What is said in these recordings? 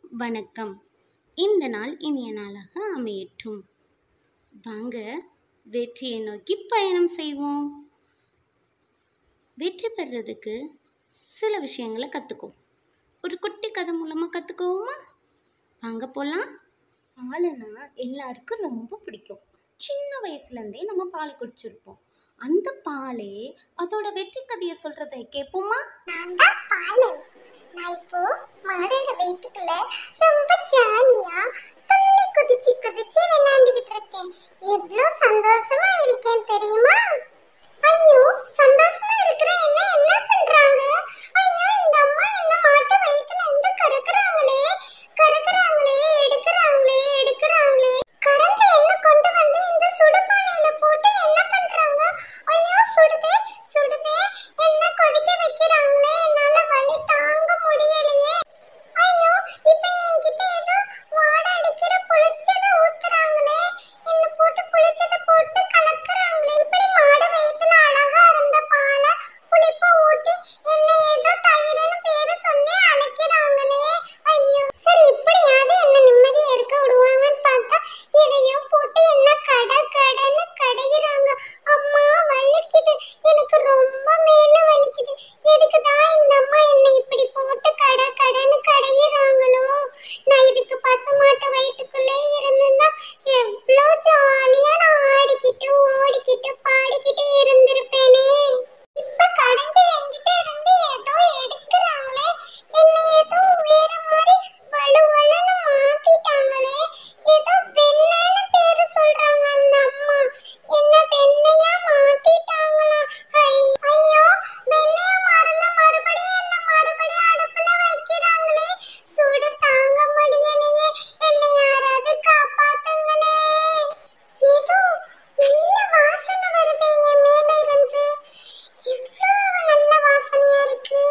வணக்கம் இந்த நாள் இனிய நாளாக அமையட்டும் வாங்க வெற்றியை நோக்கி பயணம் செய்வோம் வெற்றி பெறுறதுக்கு சில விஷயங்களை கற்றுக்குவோம் ஒரு குட்டி கதை மூலமாக கற்றுக்குவோமா வாங்க போகலாம் பாலுனா எல்லாருக்கும் ரொம்ப பிடிக்கும் சின்ன வயசுலேருந்தே நம்ம பால் குடிச்சிருப்போம் அந்த பாலே அதோட வெற்றி கதையை சொல்கிறத கேட்போமா நான் தான் பாலு நான் இப்போ மாடோட வீட்டுக்குள்ள ரொம்ப ஜாலியா துள்ளி குதிச்சு குதிச்சு விளையாண்டுகிட்டு இருக்கேன் எவ்வளவு சந்தோஷமா இருக்கேன் தெரியுமா ஐயோ சந்தோஷமா இருக்கிற என்ன என்ன பண்றாங்க ஐயோ இந்த அம்மா என்ன மாட்டு வயித்துல இருந்து கறக்குறாங்களே கறக்குறாங்களே எடுக்குறாங்களே எடுக்குறாங்களே கறந்து என்ன கொண்டு வந்து இந்த சுடுபானையில போட்டு என்ன பண்றாங்க ஐயோ சுடுதே சுடுதே என்ன கொதிக்க வைக்கிறாங்களே என்னால வலி தாங்க முடியலையே ஐயோ இப்ப என்கிட்ட ஏதோ வாட அடிக்கிற புளிச்சத ஊத்துறாங்களே என்ன போட்டு புளிச்சத போட்டு கலக்குறாங்களே இப்படி மாடு வயித்துல அழகா இருந்த பால புளிப்ப ஊத்தி என்ன ஏதோ தயிர்னு பேரு சொல்லி அழைக்கிறாங்களே ஐயோ சரி இப்படியாவது என்ன நிம்மதியா இருக்க விடுவாங்கன்னு பார்த்தா எதையோ போட்டு என்ன கட கடன்னு கடையிறாங்க அம்மா வலிக்குது எனக்கு ரொம்ப மேல வலிக்குது எதுக்கு தான் இந்த அம்மா என்னை இப்படி போட்டு கட கடன்னு கடையிறாங்களோ நான் இதுக்கு பசுமாட்டு வயிற்றுக்குள்ளே இருந்திருந்தா எவ்வளோ ஜாலியா நான் ஆடிக்கிட்டு ஓடிக்கிட்டு பாடிக்கிட்டு இருந்திருப்பேனே இப்ப கடந்து என்கிட்ட இருந்து ஏதோ எடுக்கிறாங்களே என்ன ஏதோ வேற மாதிரி வலுவலுன்னு மாத்திட்டாங்களே ஏதோ வெண்ணன்னு பேரு சொல்றாங்க அந்த அம்மா என்ன வெண்ணையா மாத்திட்டாங்களா ஐ- ஐயோ வெண்ணையா மாறின மறுபடியும் என்ன மறுபடியும் அடுப்புல வைக்கிறாங்களே சூடு தாங்க முடியலையே என்னை யாராவது காப்பாத்துங்களே ஏதோ நல்ல வாசனை வருதே என் மேல இருந்து எவ்வளவு நல்ல வாசனையா இருக்கு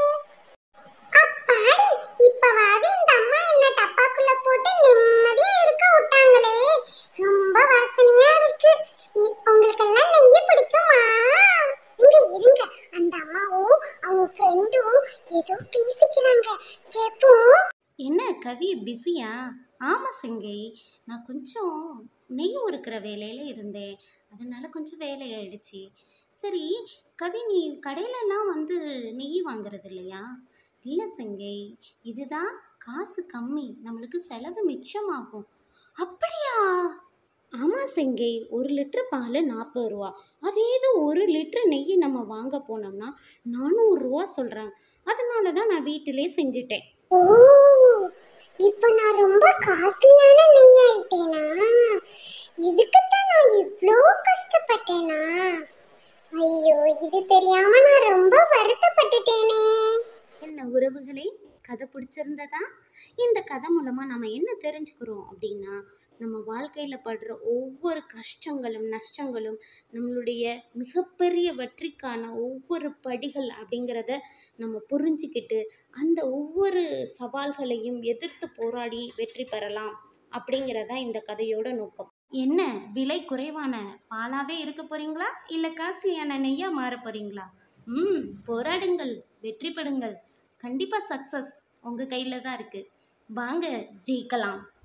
அப்பாடி இப்பவாது இந்த அம்மா என்ன டப்பாக்குள்ள போட்டு நிம்மதியா இருக்க விட்டாங்களே ரொம்ப வாசனையா இருக்கு இ- உங்களுக்கு எல்லாம் நெய்ய பிடிக்குமா இங்க இருங்க அந்த அம்மாவும் அவங்க ஃப்ரெண்டும் ஏதோ பேசிக்கிறாங்க கேப்போம் என்ன கவி பிஸியா ஆமாம் சிங்கை நான் கொஞ்சம் நெய் உருக்கிற வேலையில் இருந்தேன் அதனால கொஞ்சம் வேலையாயிடுச்சு சரி கவி நீ கடையிலலாம் வந்து நெய் வாங்குறது இல்லையா இல்லை சிங்கை இதுதான் காசு கம்மி நம்மளுக்கு செலவு மிச்சமாகும் அப்படியா ஆமாம் செங்கை ஒரு லிட்டர் பால் நாற்பது ரூபா அதே இது ஒரு லிட்டர் நெய் நம்ம வாங்க போனோம்னா நானூறுரூவா சொல்கிறாங்க அதனால தான் நான் வீட்டிலே செஞ்சுட்டேன் ஓ இப்போ நான் ரொம்ப காஸ்ட்லியான நெய் ஆயிட்டேனா இதுக்கு தான் நான் இவ்ளோ கஷ்டப்பட்டேனா ஐயோ இது தெரியாம நான் ரொம்ப வருத்தப்பட்டுட்டேனே என்ன உறவுகளே கதை பிடிச்சிருந்ததா இந்த கதை மூலமாக நம்ம என்ன தெரிஞ்சுக்கிறோம் அப்படின்னா நம்ம வாழ்க்கையில் படுற ஒவ்வொரு கஷ்டங்களும் நஷ்டங்களும் நம்மளுடைய மிகப்பெரிய வெற்றிக்கான ஒவ்வொரு படிகள் அப்படிங்கிறத நம்ம புரிஞ்சுக்கிட்டு அந்த ஒவ்வொரு சவால்களையும் எதிர்த்து போராடி வெற்றி பெறலாம் அப்படிங்கிறதா இந்த கதையோட நோக்கம் என்ன விலை குறைவான பாலாவே இருக்க போறீங்களா இல்லை காஸ்ட்லியான நெய்யா மாற போறீங்களா ம் போராடுங்கள் வெற்றி பெறுங்கள் கண்டிப்பாக சக்ஸஸ் உங்கள் கையில் தான் இருக்குது வாங்க ஜெயிக்கலாம்